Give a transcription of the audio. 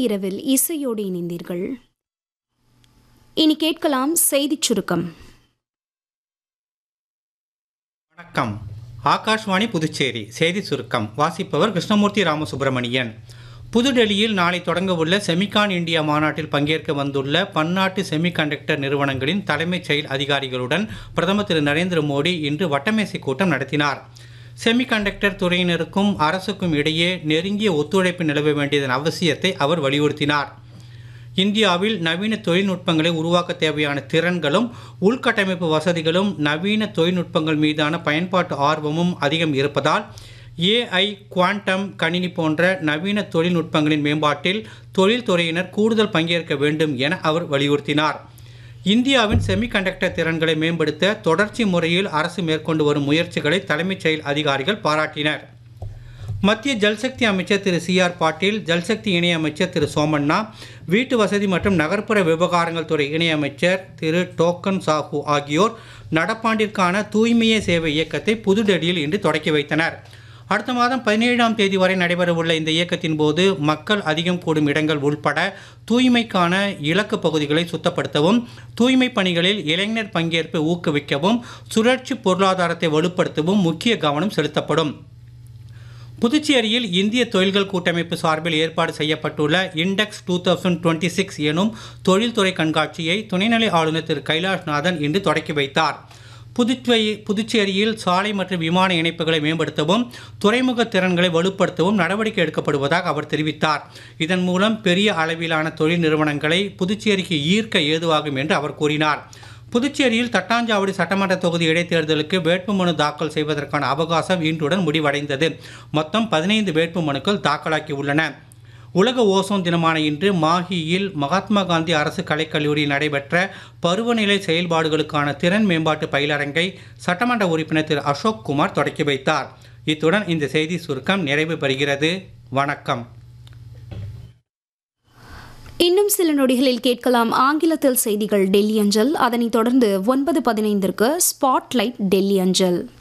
இரவில் இசையோடு இணைந்தீர்கள் இனி கேட்கலாம் செய்திச் சுருக்கம் வணக்கம் ஆகாஷ்வாணி புதுச்சேரி செய்தி சுருக்கம் வாசிப்பவர் கிருஷ்ணமூர்த்தி ராமசுப்பிரமணியன் புதுடெல்லியில் நாளை தொடங்கவுள்ள செமிகான் இந்தியா மாநாட்டில் பங்கேற்க வந்துள்ள பன்னாட்டு செமிகண்டக்டர் நிறுவனங்களின் தலைமைச் செயல் அதிகாரிகளுடன் பிரதமர் திரு நரேந்திர மோடி இன்று வட்டமேசை கூட்டம் நடத்தினார் செமிகண்டக்டர் துறையினருக்கும் அரசுக்கும் இடையே நெருங்கிய ஒத்துழைப்பு நிலவ வேண்டியதன் அவசியத்தை அவர் வலியுறுத்தினார் இந்தியாவில் நவீன தொழில்நுட்பங்களை உருவாக்க தேவையான திறன்களும் உள்கட்டமைப்பு வசதிகளும் நவீன தொழில்நுட்பங்கள் மீதான பயன்பாட்டு ஆர்வமும் அதிகம் இருப்பதால் ஏஐ குவாண்டம் கணினி போன்ற நவீன தொழில்நுட்பங்களின் மேம்பாட்டில் தொழில்துறையினர் கூடுதல் பங்கேற்க வேண்டும் என அவர் வலியுறுத்தினார் இந்தியாவின் செமிகண்டக்டர் திறன்களை மேம்படுத்த தொடர்ச்சி முறையில் அரசு மேற்கொண்டு வரும் முயற்சிகளை தலைமைச் செயல் அதிகாரிகள் பாராட்டினர் மத்திய ஜல்சக்தி அமைச்சர் திரு சி ஆர் பாட்டீல் ஜல்சக்தி இணையமைச்சர் திரு சோமண்ணா வீட்டு வசதி மற்றும் நகர்ப்புற விவகாரங்கள் துறை இணையமைச்சர் திரு டோக்கன் சாஹூ ஆகியோர் நடப்பாண்டிற்கான தூய்மையே சேவை இயக்கத்தை புதுடெல்லியில் இன்று தொடக்கி வைத்தனர் அடுத்த மாதம் பதினேழாம் தேதி வரை நடைபெறவுள்ள இந்த இயக்கத்தின் போது மக்கள் அதிகம் கூடும் இடங்கள் உள்பட தூய்மைக்கான இலக்கு பகுதிகளை சுத்தப்படுத்தவும் தூய்மை பணிகளில் இளைஞர் பங்கேற்பை ஊக்குவிக்கவும் சுழற்சி பொருளாதாரத்தை வலுப்படுத்தவும் முக்கிய கவனம் செலுத்தப்படும் புதுச்சேரியில் இந்திய தொழில்கள் கூட்டமைப்பு சார்பில் ஏற்பாடு செய்யப்பட்டுள்ள index two thousand twenty six எனும் தொழில்துறை கண்காட்சியை துணைநிலை ஆளுநர் திரு கைலாஷ்நாதன் இன்று தொடக்கி வைத்தார் புதுச்சேரி புதுச்சேரியில் சாலை மற்றும் விமான இணைப்புகளை மேம்படுத்தவும் துறைமுக திறன்களை வலுப்படுத்தவும் நடவடிக்கை எடுக்கப்படுவதாக அவர் தெரிவித்தார் இதன் மூலம் பெரிய அளவிலான தொழில் நிறுவனங்களை புதுச்சேரிக்கு ஈர்க்க ஏதுவாகும் என்று அவர் கூறினார் புதுச்சேரியில் தட்டாஞ்சாவடி சட்டமன்ற தொகுதி இடைத்தேர்தலுக்கு வேட்புமனு தாக்கல் செய்வதற்கான அவகாசம் இன்றுடன் முடிவடைந்தது மொத்தம் பதினைந்து வேட்புமனுக்கள் தாக்கலாக்கி உள்ளன உலக ஓசோன் தினமான இன்று மாஹியில் மகாத்மா காந்தி அரசு கலைக்கல்லூரியில் நடைபெற்ற பருவநிலை செயல்பாடுகளுக்கான திறன் மேம்பாட்டு பயிலரங்கை சட்டமன்ற உறுப்பினர் திரு அசோக் குமார் தொடக்கி வைத்தார் இத்துடன் இந்த செய்தி சுருக்கம் நிறைவு பெறுகிறது வணக்கம் இன்னும் சில நொடிகளில் கேட்கலாம் ஆங்கிலத்தில் செய்திகள் டெல்லி அஞ்சல் அதனைத் தொடர்ந்து ஒன்பது பதினைந்திற்கு ஸ்பாட்லைட் டெல்லி அஞ்சல்